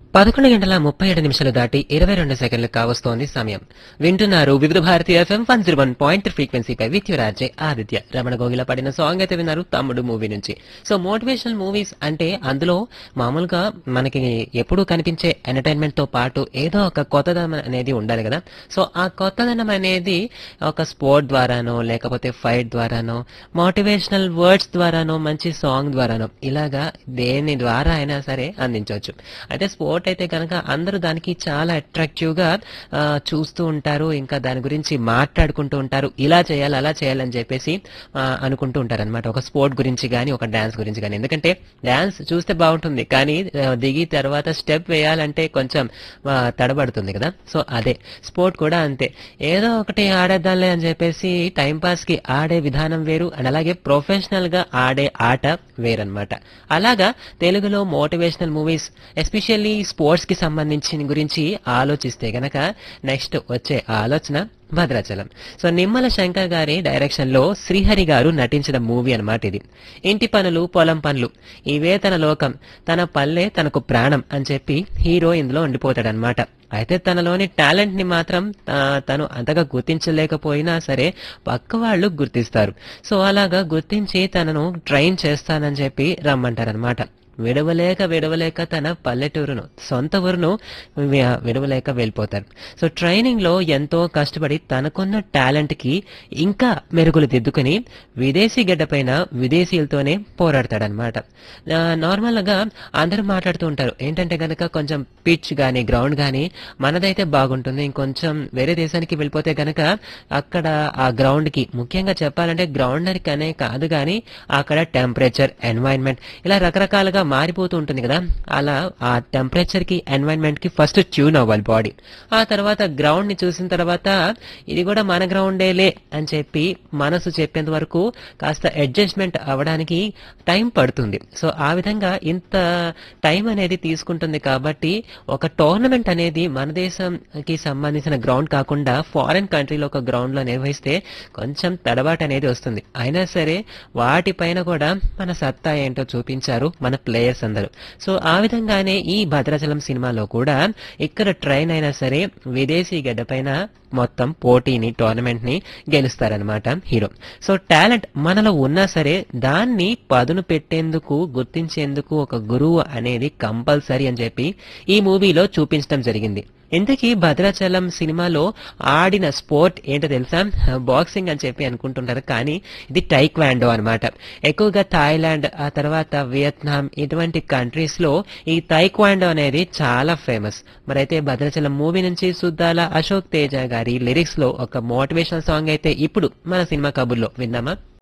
పదకొండు గంటల ముప్పై ఏడు నిమిషాలు దాటి ఇరవై రెండు సెకండ్లు కావస్తోంది సమయం వింటున్నారు Vividh Bharati FM one zero one point ఫ్రీక్వెన్సీపై విత్ రాజే ఆదిత్య రమణ గోగిల పడిన సాంగ్ అయితే విన్నారు తమ్ముడు మూవీ నుంచి సో మోటివేషనల్ మూవీస్ అంటే అందులో మామూలుగా మనకి ఎప్పుడూ కనిపించే ఎంటర్టైన్మెంట్ తో పాటు ఏదో ఒక కొత్తదనం అనేది ఉండాలి కదా సో ఆ కొత్తదనం అనేది ఒక స్పోర్ట్ ద్వారానో లేకపోతే ఫైట్ ద్వారానో మోటివేషనల్ వర్డ్స్ ద్వారానో మంచి సాంగ్ ద్వారానో ఇలాగా దేని ద్వారా అయినా సరే అందించవచ్చు అయితే స్పోర్ట్ అయితే కనుక అందరూ దానికి చాలా అట్రాక్టివ్ గా ఆ, చూస్తూ ఉంటారు ఇంకా దాని గురించి మాట్లాడుకుంటూ ఉంటారు ఇలా చేయాలి అలా చేయాలని చెప్పేసి ఆ, అనుకుంటూ ఉంటారు అనమాట ఒక స్పోర్ట్ గురించి కానీ ఒక డాన్స్ గురించి కానీ ఎందుకంటే డాన్స్ చూస్తే బాగుంటుంది కానీ ఆ, దిగి తర్వాత స్టెప్ వేయాలంటే కొంచెం ఆ, తడబడుతుంది కదా సో అదే స్పోర్ట్ కూడా అంతే ఏదో ఒకటి ఆడేద్దాంలే అని చెప్పేసి టైం పాస్ కి ఆడే విధానం వేరు అండ్ అలాగే ప్రొఫెషనల్ గా ఆడే ఆట వేరన్నమాట అలాగా తెలుగులో మోటివేషనల్ మూవీస్ ఎస్పెషల్లీ స్పోర్ట్స్ కి సంబంధించిన గురించి ఆలోచిస్తే గనక నెక్స్ట్ వచ్చే ఆలోచన భద్రాచలం సో నిమ్మల శంకర్ గారి డైరెక్షన్ లో శ్రీహరి గారు నటించిన మూవీ అన్నమాట ఇది ఇంటి పనులు పొలం పనులు ఇవే తన లోకం తన పల్లె తనకు ప్రాణం అని చెప్పి హీరో ఇందులో ఉండిపోతాడనమాట అయితే తనలోని టాలెంట్ ని మాత్రం ఆ, తను అంతగా గుర్తించలేకపోయినా సరే పక్క వాళ్ళు గుర్తిస్తారు సో అలాగా గుర్తించి తనను ట్రైన్ చేస్తానని చెప్పి రమ్మంటారనమాట విడవలేక విడవలేక తన పల్లెటూరును సొంత ఊరును వి- విడవలేక వెళ్ళిపోతారు సో ట్రైనింగ్ లో ఎంతో కష్టపడి తనకున్న టాలెంట్ కి ఇంకా మెరుగులు దిద్దుకుని విదేశీ గడ్డపైన విదేశీయులతోనే పోరాడతాడనమాట నార్మల్ గా అందరూ మాట్లాడుతూ ఉంటారు ఏంటంటే గనక కొంచెం పిచ్ గానీ గ్రౌండ్ గానీ మనదైతే బాగుంటుంది ఇంకొంచెం వేరే దేశానికి వెళ్ళిపోతే గనక అక్కడ ఆ గ్రౌండ్ కి ముఖ్యంగా చెప్పాలంటే గ్రౌండర్ కనే కాదు గానీ అక్కడ టెంపరేచర్ ఎన్వైరన్మెంట్ ఇలా రకరకాలుగా మారిపోతూ ఉంటుంది కదా అలా ఆ టెంపరేచర్ కి ఎన్వైరన్మెంట్ కి ఫస్ట్ ట్యూన్ అవ్వాలి బాడీ ఆ తర్వాత గ్రౌండ్ ని చూసిన తర్వాత ఇది కూడా మన గ్రౌండేలే అని చెప్పి మనసు చెప్పేంత వరకు కాస్త అడ్జస్ట్మెంట్ అవ్వడానికి టైం పడుతుంది సో ఆ విధంగా ఇంత టైం అనేది తీసుకుంటుంది కాబట్టి ఒక టోర్నమెంట్ అనేది మన దేశంకి సంబంధించిన గ్రౌండ్ కాకుండా ఫారెన్ కంట్రీలో ఒక గ్రౌండ్ లో నిర్వహిస్తే కొంచెం తడబాటు అనేది వస్తుంది అయినా సరే వాటిపైన కూడా మన సత్తా ఏంటో చూపించారు మన ప్లేయర్స్ అందరూ సో ఆ విధంగానే ఈ భద్రాచలం సినిమాలో కూడా ఇక్కడ ట్రైన్ అయినా సరే విదేశీ గడ్డ పైన మొత్తం పోటీని టోర్నమెంట్ ని గెలుస్తారనమాట హీరో సో టాలెంట్ మనలో ఉన్నా సరే దాన్ని పదును పెట్టేందుకు గుర్తించేందుకు ఒక గురువు అనేది కంపల్సరీ అని చెప్పి ఈ మూవీలో చూపించడం జరిగింది ఇంతకీ భద్రాచలం సినిమాలో ఆడిన స్పోర్ట్ ఏంటో తెలుసా బాక్సింగ్ అని చెప్పి అనుకుంటుంటారు కానీ ఇది టైక్వాండో అన్నమాట ఎక్కువగా థాయిలాండ్ ఆ తర్వాత వియత్నాం ఇటువంటి కంట్రీస్ లో ఈ టైక్వాండో అనేది చాలా ఫేమస్ మరైతే భద్రాచలం మూవీ నుంచి సుద్దాల అశోక్ తేజ గారి లిరిక్స్ లో ఒక మోటివేషనల్ సాంగ్ అయితే ఇప్పుడు మన సినిమా కబుర్లో విందామా